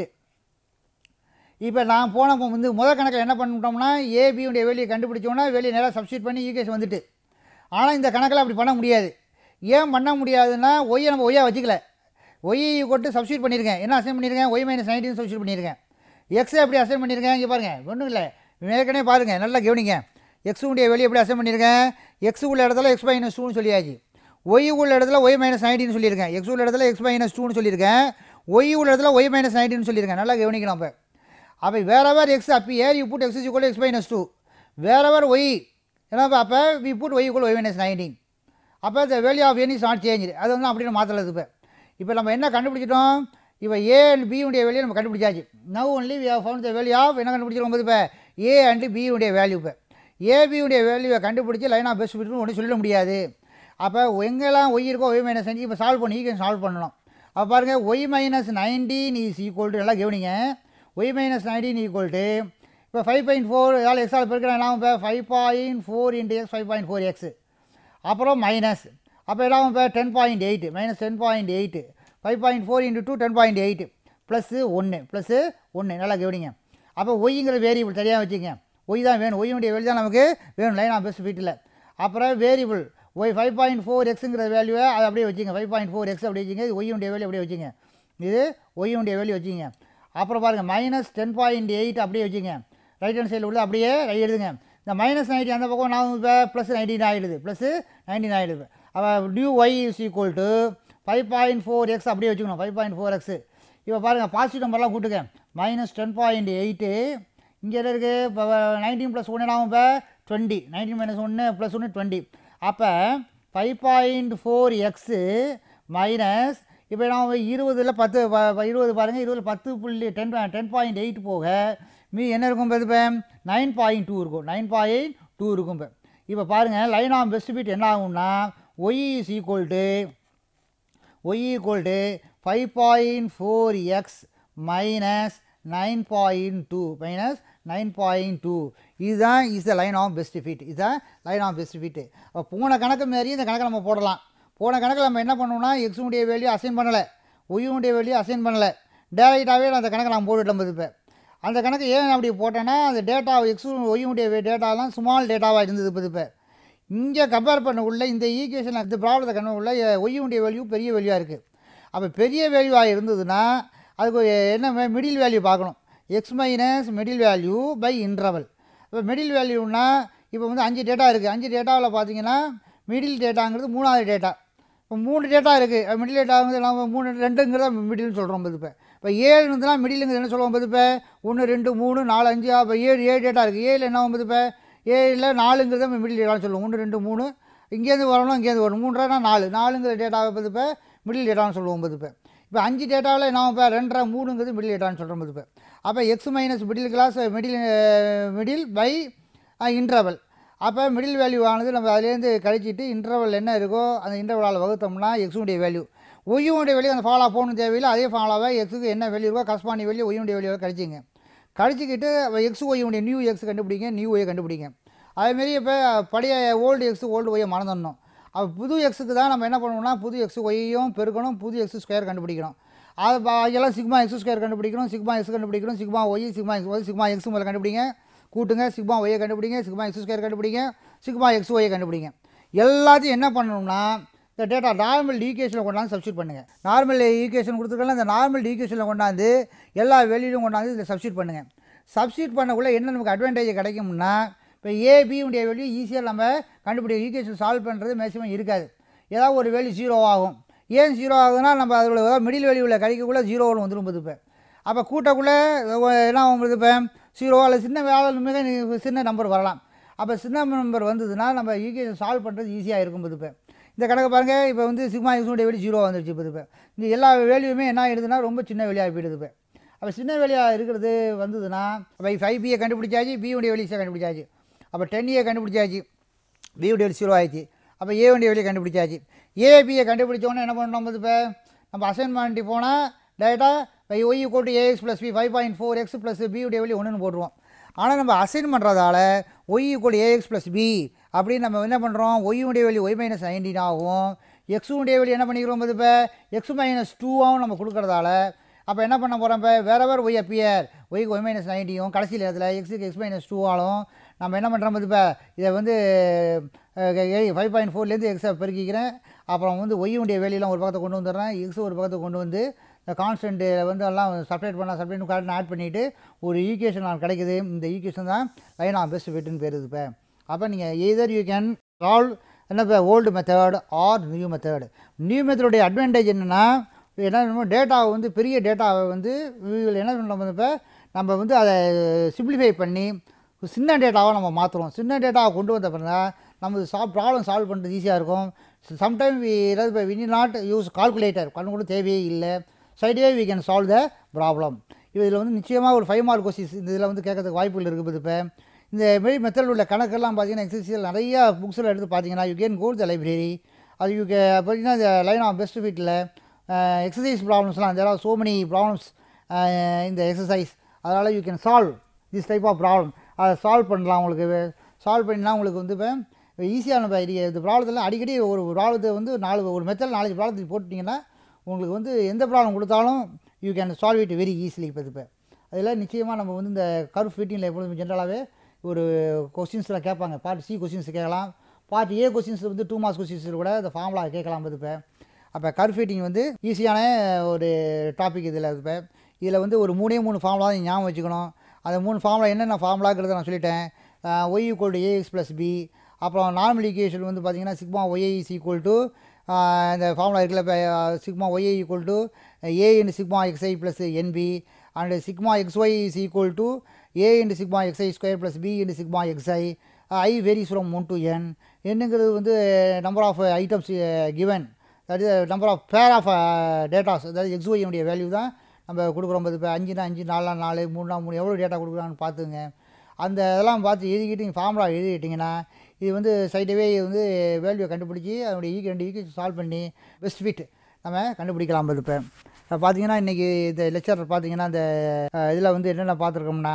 இப்போ நான் போனப்போ வந்து முதல் கணக்கில் என்ன பண்ணிட்டோம்னா ஏபியுடைய வேல்யூ கண்டுபிடிச்சோன்னா வேல்யூ நேராக சப்ஸ்டியூட் பண்ணி ஈகேஸ் வந்துட்டு ஆனால் இந்த கணக்கில் அப்படி பண்ண முடியாது ஏன் பண்ண முடியாதுன்னா ஒய்யை நம்ம ஒய்யா வச்சுக்கல ஒய் கொட்டு சப்ஸ்டியூட் பண்ணியிருக்கேன் என்ன அசைன் பண்ணியிருக்கேன் ஒய் மைனஸ் நைன்டீன் சப்ஸ்டியூட் பண்ணியிருக்கேன் எக்ஸை எப்படி அசைன் பண்ணியிருக்கேன் இங்கே பாருங்கள் ஒன்றும் இல்லை ஏற்கனவே பாருங்கள் நல்லா கவனிங்க எக்ஸுடைய வெளியே எப்படி அசைன் பண்ணியிருக்கேன் எக்ஸ் உள்ள இடத்துல எக்ஸ் மைனஸ் டூன்னு சொல்லியாச்சு ஒய் உள்ள இடத்துல ஒய் மைனஸ் நைன்டீன் சொல்லியிருக்கேன் எக்ஸ் உள்ள இடத்துல எக்ஸ் மைனஸ் டூன்னு சொல்லியிருக்கேன் ஒய் உள்ள இடத்துல ஒய் மைனஸ் நைன்டீன் சொல்லியிருக்கேன் நல்லா கவனிக்கணும் அப்போ அப்போ வேறவர் எக்ஸ் அப்போ are you put X is equal X minus two வேறவர் ஒய் ஏன்னா அப்போ we put Y equal Y minus nineteen அப்போ இந்த value of N is not change அது வந்து அப்படின்னு மாற்றல இப்போ இப்போ நம்ம என்ன கண்டுபிடிச்சிட்டோம் இப்போ ஏ அண்ட் பியுடைய வேல்யூ நம்ம கண்டுபிடிச்சாச்சு now only we have found the value of என்ன கண்டுபிடிச்சிருக்கோம் போது இப்போ ஏ அண்ட் பியுடைய வேல்யூ இப்போ ஏபியுடைய வேல்யூவை கண்டுபிடிச்சி லைன் ஆஃப் பெஸ்ட் ஃபிட்னு ஒன்றும் சொல்ல முடியாது அப்போ எங்கெல்லாம் ஒய் இருக்கோ ஒய் மைனஸ் அஞ்சு இப்போ சால்வ் பண்ணி ஈகன் சால்வ் பண்ணணும் அப்போ பாருங்கள் Y minus nineteen is equal to நல்லா கவனிங்க Y minus nineteen equal to இப்போ ஃபைவ் பாயிண்ட் ஃபோர் ஏதாவது எக்ஸால் பெருக்கிறேன் எல்லாம் இப்போ five point four into X five point four X அப்புறம் மைனஸ் அப்போ எல்லாம் இப்போ ten point eight minus ten point eight five point four into two ten point eight plus ஒன்று ப்ளஸ்ஸு ஒன்று நல்லா கவனிங்க அப்போ ஒய்ங்கிற வேரியபிள் தெரியாமல் வச்சுங்க ஒய் தான் வேணும் ஒய்யுடைய வேல்யூ தான் நமக்கு வேணும் லைன் ஆஃப் பெஸ்ட் ஃபீட்டில் அப்புறம் variable Y five point four எக்ஸுங்கிற வேல்யூவை அதை அப்படியே வச்சுங்க ஃபைவ் பாயிண்ட் ஃபோர் எக்ஸ் அப்படியே வச்சுங்க இது ஒய்யுடைய வேல்யூ அப்படியே வச்சுங்க இது ஒய்யுடைய வேல்யூ வச்சுங்க அப்புறம் பாருங்கள் மைனஸ் டென் பாயிண்ட் எயிட் அப்படியே வச்சுங்க ரைட் ஹேண்ட் சைடில் உள்ள அப்படியே எழுதுங்க இந்த மைனஸ் நைன்டி அந்த பக்கம் நான் இப்போ ப்ளஸ் நைன்டீன் ஆகிடுது ப்ளஸ் நைன்டீன் ஆகிடுது அப்போ டியூ Y is equal to five point four X அப்படியே வச்சுக்கணும் ஃபைவ் பாயிண்ட் ஃபோர் எக்ஸ் இப்போ பாருங்கள் பாசிட்டிவ் நம்பர்லாம் கூட்டுங்க மைனஸ் டென் பாயிண்ட் எயிட்டு இங்கே என்ன இருக்குது இப்போ நைன்டீன் ப்ளஸ் ஒன்று ஆகும் இப்போ டுவெண்ட்டி நைன்டீன் மைனஸ் ஒன்று ப்ளஸ் ஒன்று டுவெண்ட்டி அப்போ five point four X minus இப்போ நான் இருபதில் பத்து ப- ப- இருபது பாருங்கள் இருபதில் பத்து புள்ளி டென் டென் பாயிண்ட் எயிட் போக மீ என்ன இருக்கும் இப்போ இப்போ நைன் பாயிண்ட் டூ இருக்கும் நைன் பாயிண்ட் டூ இருக்கும் இப்போ இப்போ பாருங்கள் லைன் ஆஃப் பெஸ்ட் பீட் என்ன ஆகும்னா Y is equal to y equal to 5.4x minus 9.2 minus 9.2 இதுதான் is the line of best fit இதுதான் லைன் ஆஃப் பெஸ்ட் ஃபிட் அப்போ போன கணக்கு மாரி இந்த கணக்கை நம்ம போடலாம் போன கணக்கில் நம்ம என்ன பண்ணோம்னா எக்ஸுடைய வேல்யூ அசைன் பண்ணலை ஒய்யுடைய வேல்யூ அசைன் பண்ணலை டேரெக்டாகவே அந்த கணக்கை நான் போட்டுட்டோம் இப்போ அந்த கணக்கு ஏன் அப்படி போட்டேன்னா அந்த டேட்டா எக்ஸு ஒய்யுடைய டேட்டாலாம் ஸ்மால் டேட்டாவாக இருந்தது இப்போ இப்போ இங்கே கம்பேர் பண்ண உள்ள இந்த ஈக்குவேஷன் இந்த ப்ராப்ளத்தை கண்ண உள்ள ஒய்யுடைய வேல்யூ பெரிய வேல்யூவாக இருக்குது அப்போ பெரிய வேல்யூவாக இருந்ததுன்னா அதுக்கு ஒரு என்ன மிடில் வேல்யூ பார்க்கணும் X minus middle value by interval இப்போ மிடில் வேல்யூனா இப்போ வந்து அஞ்சு டேட்டா இருக்குது அஞ்சு டேட்டாவில் பார்த்தீங்கன்னா மிடில் டேட்டாங்கிறது மூணாவது டேட்டா இப்போ மூணு டேட்டா இருக்குது மிடில் டேட்டா வந்து நம்ம மூணு ரெண்டுங்கிறத மிடில்னு சொல்கிறோம் இப்போ இப்போ ஏழு இருந்ததுனா மிடிலுங்கிறது என்ன சொல்லுவோம் இப்போ ஒன்று ரெண்டு மூணு நாலு அஞ்சு இப்போ ஏழு ஏழு டேட்டா இருக்குது ஏழு என்ன ஆகும் இப்போ ஏழில் நாலுங்கிறத நம்ம மிடில் டேட்டான்னு சொல்லுவோம் ஒன்று ரெண்டு மூணு இங்கேருந்து வரணும் இங்கேருந்து வரணும் மூன்றரைனா நாலு நாலுங்கிற டேட்டாவை பார்த்து இப்போ மிடில் டேட்டான்னு சொல்லுவோம் பார்த்து இப்போ இப்போ அஞ்சு டேட்டாவில் நான் இப்போ ரெண்டரை மூணுங்கிறது மிடில் டேட்டான்னு சொல்கிறோம் பார்த்து இப்போ அப்போ X minus middle class middle middle by interval அப்போ மிடில் வேல்யூ ஆனது நம்ம அதுலேருந்து கழிச்சிட்டு இன்டர்வல் என்ன இருக்கோ அந்த இன்டர்வலால் வகுத்தோம்னா எக்ஸுடைய வேல்யூ ஒய்யுடைய வேல்யூ அந்த ஃபாலோ போகணும் தேவையில்லை அதே ஃபாலோவை எக்ஸுக்கு என்ன வேல்யூ இருக்கோ கரஸ்பாண்டி வேல்யூ ஒய்யுடைய வேல்யூவை கழிச்சிங்க கழிச்சிக்கிட்டு எக்ஸ் ஒய்யுடைய நியூ எக்ஸ் கண்டுபிடிங்க நியூ ஒய் கண்டுபிடிங்க அதேமாரி இப்போ பழைய ஓல்டு எக்ஸ் ஓல்டு ஒய்யை மறந்துடணும் அப்போ புது எக்ஸுக்கு தான் நம்ம என்ன பண்ணுவோம்னா புது எக்ஸ் ஒய்யும் பெருக்கணும் புது எக்ஸ் ஸ்கொயர் கண்டுபிடிக்கணும் அது பா- எல்லாம் சிக்மா எக்ஸ் ஸ்கொயர் கண்டுபிடிக்கணும் சிக்மா எக்ஸ் கண்டுபிடிக்கணும் sigma Y sigma X Y sigma X முதல்ல கண்டுபிடிங்க கூட்டுங்க சிக்மா ஒய்யை கண்டுபிடிங்க சிக்மா எக்ஸ் ஸ்கொயர் கண்டுபிடிங்க சிக்மா எக்ஸ் ஒய்யை கண்டுபிடிங்க எல்லாத்தையும் என்ன பண்ணணும்னா இந்த டேட்டா நார்மல் ஈக்குவேஷனில் கொண்டாந்து சப்ஸ்டியூட் பண்ணுங்கள் நார்மல் ஈக்குவேஷன் கொடுத்துருக்கலாம் இந்த நார்மல் ஈக்குவேஷனில் கொண்டாந்து எல்லா வெளியிலும் கொண்டாந்து இதில் சப்ஸ்டியூட் பண்ணுங்கள் சப்ஸ்டியூட் பண்ணக்குள்ளே என்ன நமக்கு அட்வான்டேஜ் கிடைக்கும்னா இப்போ ஏபியுடைய வேல்யூ ஈஸியாக நம்ம கண்டுபிடி ஈக்குவேஷன் சால்வ் பண்ணுறது மேக்ஸிமம் இருக்காது ஏதாவது ஒரு வேல்யூ ஜீரோ ஆகும் ஏன் ஜீரோ ஆகுதுன்னா நம்ம அதோட மிடில் வேல்யூவில் கிடைக்கக்குள்ளே ஜீரோவில் வந்துடும் இப்போ அப்போ கூட்டக்குள்ளே என்ன ஆகும் இப்போ ஜீரோ அல்லது சின்ன வேலை மிக நி- சின்ன நம்பர் வரலாம் அப்போ சின்ன நம்பர் வந்ததுன்னா நம்ம ஈக்குவேஷன் சால்வ் பண்ணுறது ஈஸியாக இருக்கும் இப்போ இந்த கணக்கு பாருங்கள் இப்போ வந்து சிக்மா எக்ஸுடைய வேல்யூ ஜீரோ வந்துருச்சு இப்போ இப்போ இந்த எல்லா வேல்யூமே என்ன ஆயிடுதுன்னா ரொம்ப சின்ன வேலையாக போயிடுது இப்போ அப்போ சின்ன வேலையாக இருக்கிறது வந்ததுன்னா அப்போ ஃபைவ் பியை கண்டுபிடிச்சாச்சு பியுடைய வேல்யூஸை கண்டுபிடிச்சாச்சு அப்போ டென் ஏ கண்டுபிடிச்சாச்சு பியுடைய வேல்யூ ஜீரோ ஆயிடுச்சு அப்போ ஏ வண்டிய வேல்யூ கண்டுபிடிச்சாச்சு ஏபியை கண்டுபிடிச்சோன்னே என்ன பண்ணோம் இப்போ நம்ம அசைன்மெண்ட் போனால் டேரெக்டாக பை ஒய் கோட்டு A X plus B five point four X plus பியுடைய வேல்யூ ஒன்றுன்னு போட்டுருவோம் ஆனால் நம்ம அசைன் பண்ணுறதால Y equal A X plus B அப்படின்னு நம்ம என்ன பண்ணுறோம் ஒய்யுடைய வேல்யூ ஒய் மைனஸ் நைன்டீன் ஆகும் எக்ஸுடைய வேல்யூ என்ன பண்ணிக்கிறோம் இப்போ எக்ஸ் மைனஸ் டூவாகவும் நம்ம கொடுக்கறதால அப்போ என்ன பண்ண போகிறோம் இப்போ வேற வேறு ஒய் அப்பியர் ஒய்க்கு ஒய் மைனஸ் நைன்ட்டியும் கடைசியில் இடத்துல எக்ஸுக்கு எக்ஸ் மைனஸ் டூவாலும் நம்ம என்ன பண்ணுறோம் இப்போ இதை வந்து ஃபைவ் பாயிண்ட் ஃபோர்லேருந்து எக்ஸை பெருக்கிக்கிறேன் அப்புறம் வந்து ஒய்யுடைய வேலையெல்லாம் ஒரு பக்கத்தை கொண்டு வந்துடுறேன் எக்ஸ் ஒரு பக்கத்தை கொண்டு வந்து இந்த கான்ஸ்டன்ட்டு வந்து எல்லாம் செப்பரேட் பண்ணலாம் செப்பரேட் கரெக்ட் ஆட் பண்ணிவிட்டு ஒரு ஈக்குவேஷன் நான் கிடைக்குது இந்த ஈக்குவேஷன் தான் லைன் ஆஃப் பெஸ்ட் ஃபிட்னு பேர் இப்போ அப்போ நீங்கள் எய்தர் யூ கேன் சால்வ் என்ன இப்போ old method or new method new மெத்தடுடைய அட்வான்டேஜ் என்னென்னா என்ன பண்ணுவோம் டேட்டாவை வந்து பெரிய டேட்டாவை வந்து we will என்ன பண்ணுறோம் இப்போ நம்ம வந்து அதை சிம்பிளிஃபை பண்ணி சின்ன டேட்டாவை நம்ம மாற்றுறோம் சின்ன டேட்டாவை கொண்டு வந்த பிறகு நம்ம சால்வ் ப்ராப்ளம் சால்வ் பண்ணுறது ஈஸியாக இருக்கும் சம்டைம் வி இப்போ வி நாட் யூஸ் கால்குலேட்டர் கண்ணு கூட தேவையே இல்லை சைடே we can solve the problem இதில் வந்து நிச்சயமாக ஒரு ஃபைவ் மார்க் கொஸ்டின்ஸ் இந்த இதில் வந்து கேட்கறதுக்கு வாய்ப்புகள் இருக்குது இப்போ இந்த மாரி மெத்தட் உள்ள கணக்கெல்லாம் பார்த்தீங்கன்னா எக்ஸசைஸில் நிறையா புக்ஸில் எடுத்து பார்த்தீங்கன்னா you can go the library அது யூ கே பார்த்தீங்கன்னா இந்த லைன் ஆஃப் பெஸ்ட் ஃபிட்டில் எக்ஸசைஸ் ப்ராப்ளம்ஸ்லாம் there are so many problems இந்த எக்ஸசைஸ் அதனால் you can solve this type of problem அதை சால்வ் பண்ணலாம் உங்களுக்கு சால்வ் பண்ணினா உங்களுக்கு வந்து இப்போ ஈஸியான இப்போ இது- இந்த ப்ராப்ளத்தில் அடிக்கடி ஒரு ப்ராப்ளத்தை வந்து நாலு ஒரு மெத்தட் நாலஞ்சு ப்ராப்ளத்துக்கு போட்டுட்டிங்கன்னா உங்களுக்கு வந்து எந்த ப்ராப்ளம் கொடுத்தாலும் you can solve it very easily இப்போ இப்போ அதில் நிச்சயமாக நம்ம வந்து இந்த கர்வ் ஃபிட்டிங்கில் எப்பொழுதும் ஜென்ரலாகவே ஒரு கொஸ்டின்ஸில் கேட்பாங்க பார்ட் சி கொஸ்டின்ஸ் கேட்கலாம் பார்ட் ஏ கொஸ்டின்ஸ் வந்து டூ மார்க்ஸ் கொஸ்டின்ஸ் கூட இந்த ஃபார்முலா கேட்கலாம் இப்போ இப்போ அப்போ கர்வ் ஃபிட்டிங் வந்து ஈஸியான ஒரு டாபிக் இதில் இப்போ இதில் வந்து ஒரு மூணே மூணு ஃபார்முலா தான் ஞாபகம் வச்சுக்கணும் அந்த மூணு ஃபார்முலா என்னென்ன ஃபார்முலாங்கிறத நான் சொல்லிட்டேன் Y equal to ax plus B அப்புறம் நார்மல் ஈக்குவேஷன் வந்து பார்த்தீங்கன்னா sigma y i is equal to இந்த ஃபார்முலா இருக்குல்ல இப்போ sigma y i equal to A in sigma x i plus N B and sigma X Y is equal to A into sigma x i square plus B into sigma x i I varies from one to N என்னங்கிறது வந்து number of items given that is number of pair of datas அதாவது எக்ஸ்ஒய்னுடைய value தான் நம்ம கொடுக்குறோம் போது இப்போ அஞ்சுனா அஞ்சு நாலுனா நாலு மூணுனா மூணு எவ்வளோ டேட்டா கொடுக்குறான்னு பார்த்துங்க அந்த இதெல்லாம் பார்த்து எழுதிக்கிட்டு நீங்கள் ஃபார்முலா எழுதிட்டிங்கன்னா இது வந்து சைடவே வந்து வேல்யூவை கண்டுபிடிச்சி அதனுடைய ஈக்கு ரெண்டு ஈக்கு சால்வ் பண்ணி பெஸ்ட் ஃபிட் நம்ம கண்டுபிடிக்கலாம் போது இப்போ இப்போ பார்த்தீங்கன்னா இன்றைக்கி இந்த லெக்சர் பார்த்தீங்கன்னா இந்த இதில் வந்து என்னென்ன பார்த்துருக்கோம்னா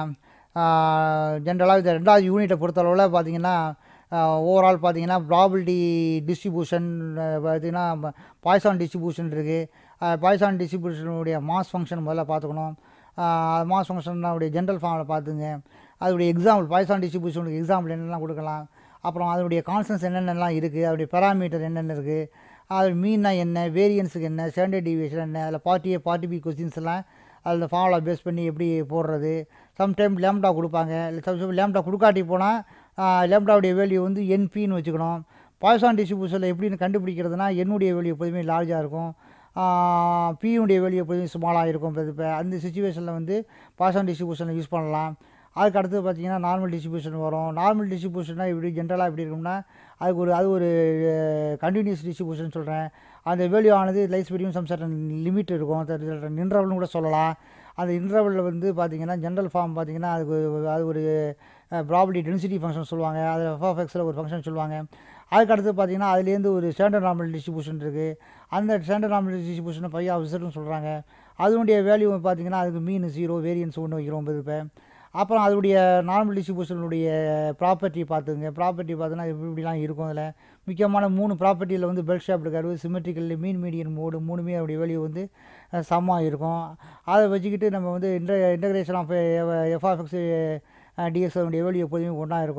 ஜென்ரலாக இந்த ரெண்டாவது யூனிட்டை பொறுத்தளவில் பார்த்தீங்கன்னா ஓவரால் பார்த்தீங்கன்னா ப்ராபிலிட்டி டிஸ்ட்ரிபியூஷன் பார்த்தீங்கன்னா பாய்சான் டிஸ்ட்ரிபியூஷன் இருக்குது பாய்சான் டிஸ்ட்ரிபியூஷனுடைய மாஸ் ஃபங்க்ஷன் முதல்ல பார்த்துக்கணும் மாஸ் ஃபங்க்ஷனுடைய ஜென்ரல் ஃபார்மில் பார்த்துங்க அதோடைய எக்ஸாம்பிள் பாய்சான் டிஸ்ட்ரிபியூஷனுக்கு எக்ஸாம்பிள் என்னென்னலாம் கொடுக்கலாம் அப்புறம் அதனுடைய கான்சன்ஸ் என்னென்னலாம் இருக்குது அதோடைய பேராமீட்டர் என்னென்ன இருக்குது அது மீன்னா என்ன வேரியன்ஸுக்கு என்ன ஸ்டாண்டர்ட் டிவியேஷன் என்ன அதில் part A part B questions எல்லாம் அதில் ஃபார்முலா பேஸ் பண்ணி எப்படி போடுறது சம்டைம் லேம்டா கொடுப்பாங்க இல்லை சம்டைம் லேம்டா கொடுக்காட்டி போனால் லேம்டாவுடைய வேல்யூ வந்து என்பின்னு வச்சுக்கணும் பாய்சான் டிஸ்ட்ரிபியூஷனில் எப்படின்னு கண்டுபிடிக்கிறதுனா என்னுடைய வேல்யூ எப்போதுமே லார்ஜாக இருக்கும் பியுடைய வேல்யூ எப்போதுமே ஸ்மாலாக இருக்கும் இப்போ அந்த சுச்சுவேஷனில் வந்து பாய்சான் டிஸ்ட்ரிபியூஷனை யூஸ் பண்ணலாம் அதுக்கு அடுத்து பார்த்தீங்கன்னா நார்மல் டிஸ்ட்ரிபியூஷன் வரும் நார்மல் டிஸ்ட்ரிபியூஷன்னா இப்படி ஜென்ரலாக எப்படி இருக்கும்னா அதுக்கு ஒரு அது ஒரு கண்டினியூஸ் டிஸ்ட்ரிபியூஷன் சொல்கிறேன் அந்த வேல்யூ ஆனது லைஸ் பிடியும் சம் சர்டன் லிமிட் இருக்கும் இன்டர்வல்னு கூட சொல்லலாம் அந்த இன்டர்வலில் வந்து பார்த்தீங்கன்னா ஜென்ரல் ஃபார்ம் பார்த்தீங்கன்னா அதுக்கு ஒரு- அது ஒரு ப்ராபிலிட்டி டென்சிட்டி ஃபங்க்ஷன் சொல்லுவாங்க அதில் எஃப்எக்ஸில் ஒரு ஃபங்க்ஷன் சொல்லுவாங்க அதுக்கு அடுத்து பார்த்தீங்கன்னா அதுலேருந்து ஒரு ஸ்டாண்டர்ட் நார்மல் டிஸ்ட்ரிபியூஷன் இருக்குது அந்த ஸ்டாண்டர்ட் நார்மல் டிஸ்ட்ரிபியூஷனை பை ஆஃபீஸர்னு சொல்கிறாங்க அதனுடைய வேல்யூ பார்த்தீங்கன்னா அதுக்கு மீன் ஜீரோ வேரியன்ஸ் ஒன்று வைக்கிறோம் இப்போ அப்புறம் அதனுடைய நார்மல் டிஸ்ட்ரிபியூஷனுடைய ப்ராப்பர்ட்டி பார்த்துங்க ப்ராப்பர்ட்டி பார்த்தோன்னா இப்படி இப்படிலாம் இருக்கும் அதில் முக்கியமான மூணு ப்ராப்பர்ட்டியில் வந்து bell shape curve symmetrical mean median mode மூணுமே அப்படி வேல்யூ வந்து சமமாக இருக்கும் அதை வச்சுக்கிட்டு நம்ம வந்து இன்ட இன்டகிரேஷன் ஆஃப் எஃப்ஆஃப்எக்ஸ் டிஎக்ஸ் அதனுடைய வேல்யூ எப்போதுமே ஒன்றா இருக்கும்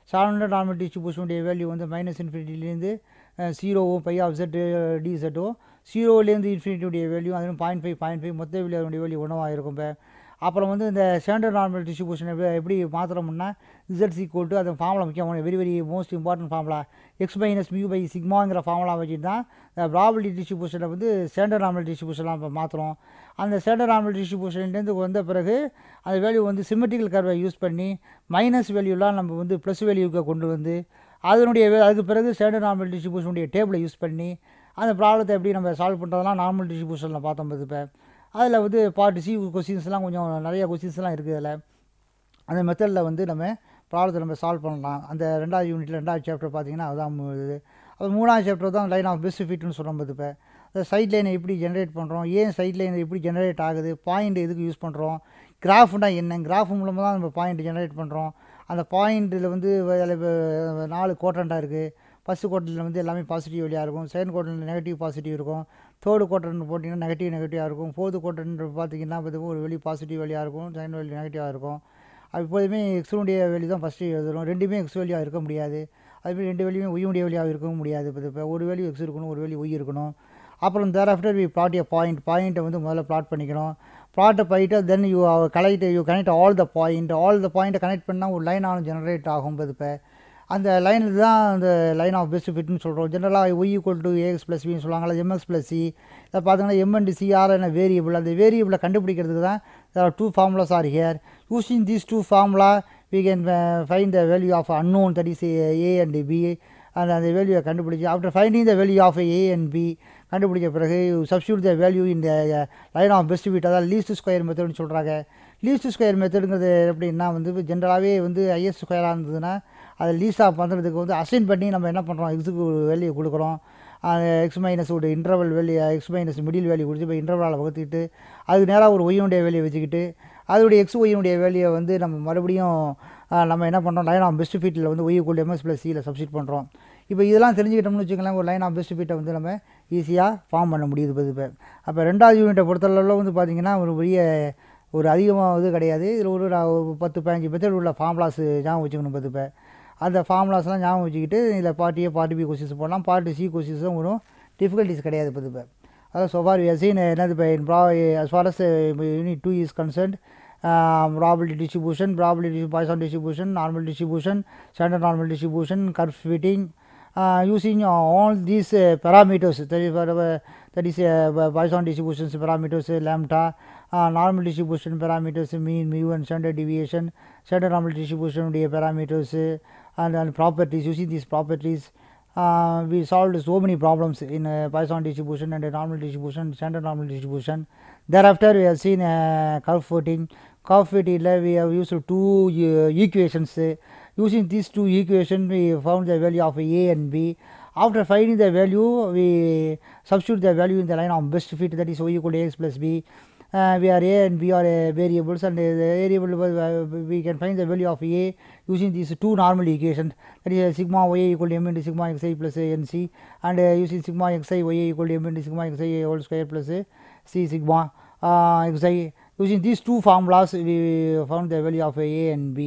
ஸ்டாண்டர்ட் நார்மல் டிஸ்ட்ரிபியூஷனுடைய வேல்யூ வந்து மைனஸ் இன்ஃபினிட்டிலேருந்து ஜீரோவும் பை ஆஃப் செட் டி செட்டும் ஜீரோலேருந்து இன்ஃபினிட்டியுடைய வேல்யூ அதுவும் பாயிண்ட் ஃபைவ் பாயிண்ட் ஃபைவ் மொத்த வேல்யூ வேல்யூ ஒன்றுவாக இருக்கும் இப்போ அப்புறம் வந்து இந்த ஸ்டாண்டர்ட் நார்மல் டிஸ்ட்ரிபியூஷன் எப்படி எப்படி மாத்திரம்னா ரிசல்ட்ஸ் ஈக்குவல் டு அந்த ஃபார்முலா முக்கியம் very very most important formula X minus mu by சிக்மாங்கிற ஃபார்முலா வச்சுட்டு தான் இந்த ப்ராபிலிட்டி டிஸ்ட்ரிபியூஷனை வந்து ஸ்டாண்டர்ட் நார்மல் டிஸ்ட்ரிபியூஷன்லாம் இப்போ மாற்றுறோம் அந்த ஸ்டாண்டர்ட் நார்மல் டிஸ்ட்ரிபியூஷன்லேருந்து வந்த பிறகு அந்த வேல்யூ வந்து சிமெட்ரிக்கல் கர்வை யூஸ் பண்ணி மைனஸ் வேல்யூலாம் நம்ம வந்து ப்ளஸ் வேல்யூக்கு கொண்டு வந்து அதனுடைய வே- அதுக்கு பிறகு ஸ்டாண்டர்ட் நார்மல் டிஸ்ட்ரிபியூஷனுடைய டேபிளை யூஸ் பண்ணி அந்த ப்ராப்ளத்தை எப்படி நம்ம சால்வ் பண்ணுறதெல்லாம் நார்மல் டிஸ்ட்ரிபியூஷனில் பார்த்தோம் இப்போ அதில் வந்து பார்ட் சி கொஸ்டின்ஸ்லாம் கொஞ்சம் நிறைய கொஸ்டின்ஸ்லாம் இருக்குது அதில் அந்த மெத்தடில் வந்து நம்ம ப்ராப்ளத்தை நம்ம சால்வ் பண்ணலாம் அந்த ரெண்டாவது யூனிட்டில் ரெண்டாவது சாப்டர் பார்த்தீங்கன்னா அதுதான் மு- இது அது மூணாவது சாப்டர் தான் லைன் ஆஃப் பெஸ்ட் ஃபிட்னு சொல்லும்போது இப்போ இந்த சைட் லைனை எப்படி ஜென்ரேட் பண்ணுறோம் ஏன் சைட் லைன் எப்படி ஜென்ரேட் ஆகுது பாயிண்ட் எதுக்கு யூஸ் பண்ணுறோம் கிராஃப்னா என்ன கிராஃப் மூலமாக தான் நம்ம பாயிண்ட் ஜென்ரேட் பண்ணுறோம் அந்த பாயிண்ட்டில் வந்து அதில் இப்ப நாலு குவாட்ரண்ட்டாக இருக்குது ஃபஸ்ட்டு குவார்ட்டரில் வந்து எல்லாமே பாசிட்டிவ் வழியாக இருக்கும் செகண்ட் குவார்ட்டரில் நெகட்டிவ் பாசிட்டிவ் இருக்கும் தேர்டு குவார்ட்டர்னு போட்டிங்கன்னா நெகட்டிவ் நெகட்டிவாக இருக்கும் ஃபோர்த்து குவார்ட்டர்னு பார்த்தீங்கன்னா இப்போ ஒரு வெளி பாசிட்டிவ் வழியாக இருக்கும் செகண்ட் வெளி நெகட்டிவாக இருக்கும் அது எப்போதுமே எக்ஸுடைய வெளி தான் ஃபஸ்ட்டு எழுதுறோம் ரெண்டுமே எக்ஸ் வெளியாக இருக்க முடியாது அதுமாதிரி ரெண்டு வெளியுமே ஒய்யுடைய வெளியாக இருக்கவும் முடியாது இப்போ இப்போ ஒரு வெளி எக்ஸ் இருக்கணும் ஒரு வெளி ஒய் இருக்கணும் அப்புறம் there after we plot a point பாயிண்ட்டை வந்து முதல்ல ப்ளாட் பண்ணிக்கணும் ப்ளாட்டை பண்ணிட்டு then you collect you connect all the point all the பாயிண்ட்டை கனெக்ட் பண்ணால் ஒரு லைன் ஆகும் ஜெனரேட் ஆகும் இப்போ அந்த லைனில் தான் அந்த லைன் ஆஃப் பெஸ்ட் ஃபிட்னு சொல்கிறோம் ஜென்ரலாக Y equal to ax plus பின்னு சொல்லுவாங்களா எம்எக்ஸ் ப்ளஸ் சி இதை பார்த்தீங்கன்னா எம்என்டி சிஆர் என்ன வேரியபிள் அந்த வேரியபிளை கண்டுபிடிக்கிறதுக்கு தான் two formulas are here using these two formula we can uh, find the value of unknown that is a, a and b and அந்த வேல்யூவை கண்டுபிடிச்சி after finding the value of A and B கண்டுபிடிச்ச பிறகு substitute the value இந்த line of best fit அதாவது least square மெத்தட்னு சொல்கிறாங்க least square மெத்தடுங்கிறது எப்படின்னா வந்து ஜென்ரலாகவே வந்து ஐஎஸ் ஸ்கொயராக இருந்ததுன்னா அதை லீஸ்டாக பண்ணுறதுக்கு வந்து அசைன் பண்ணி நம்ம என்ன பண்ணுறோம் இதுக்கு ஒரு வேல்யூ கொடுக்குறோம் எக்ஸ் மைனஸ் ஒரு interval value X minus middle value கொடுத்து இப்போ இன்டர்வலால் வகுத்துக்கிட்டு அதுக்கு நேராக ஒரு ஒய்யுடைய வேல்யூ வச்சுக்கிட்டு அதோடைய எக்ஸ் ஒய்யுடைய வேல்யூவை வந்து நம்ம மறுபடியும் ஆஹ், நம்ம என்ன பண்ணுறோம் லைன் ஆஃப் பெஸ்ட் ஃபீட்டில் வந்து ஒய் கூட எம்எஸ் ப்ளஸ் சியில் சப்ஸ்டிட் பண்ணுறோம் இப்போ இதெல்லாம் தெரிஞ்சுக்கிட்டோம்னு வச்சுக்கலாம் ஒரு லைன் ஆஃப் பெஸ்ட் ஃபீட்டை வந்து நம்ம ஈஸியாக ஃபார்ம் பண்ண முடியுது இப்போ இப்போ அப்போ ரெண்டாவது யூனிட்டை பொறுத்தளவில் வந்து பார்த்திங்கன்னா ஒரு பெரிய ஒரு அதிகமாக இது கிடையாது இதில் ஒரு நான் ஒரு பத்து பதினஞ்சு மெத்தட் உள்ள ஃபார்முலாஸ் ஞாபகம் வச்சுக்கணும் பார்த்து இப்போ அந்த ஃபார்முலாஸ்லாம் ஞாபகம் வச்சுக்கிட்டு இதில் part A part B questions போடலாம் பார்ட்டி சி கொஸ்டின்ஸும் ஒன்றும் டிஃபிகல்ட்டிஸ் கிடையாது பார்த்து இப்போ அதாவது so far we have seen uh, என்னது இப்போ in pro- as far as uh, unit 2 is concerned um, probability distribution probability Poisson distribution normal distribution standard normal distribution curve fitting uh, using uh, all these uh, parameters that is, whatever, that is uh, Poisson distributions parameters uh, lambda uh, normal distribution parameters mean mu and standard deviation standard normal distribution உடைய parameters uh, and, and properties using these properties uh, we solved so many problems in uh, Poisson distribution and a normal distribution, standard normal distribution. Thereafter, we have seen uh, curve fitting. Curve fitting, la we have used two uh, equations. Uh, using these two equations, we found the value of A and B. After finding the value, we substitute the value in the line of best fit that is y equal to x plus b. Uh, we are a and b are uh, variables and uh, the variable uh, we can find the value of a using these two normal equations that is uh, sigma y equal to m into sigma xi plus uh, nc and uh, using sigma xi y equal to m into sigma xi whole square plus uh, c sigma uh, xi using these two formulas we found the value of a and b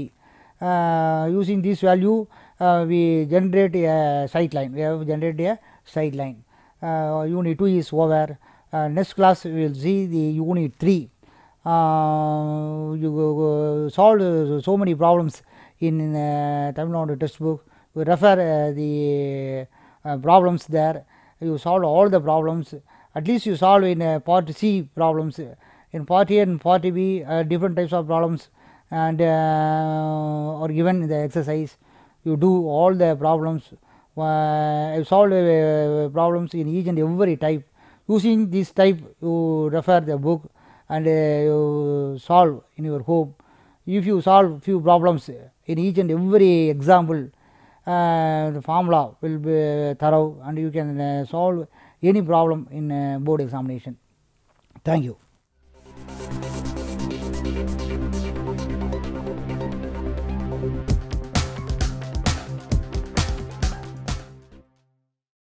uh, using this value uh, we generate a sight line we have generated a sight line uh, unit 2 is over uh, next class we will see the unit 3 uh, you uh, solved uh, so many problems in uh, Tamil Nadu textbook we refer uh, the uh, problems there you solve all the problems at least you solve in uh, part C problems in part A and part B uh, different types of problems and uh, are given in the exercise you do all the problems uh, you solve uh, problems in each and every type using this type you refer the book and uh, you solve in your home if you solve few problems in each and every example uh, the formula will be thorough and you can uh, solve any problem in uh, board examination thank you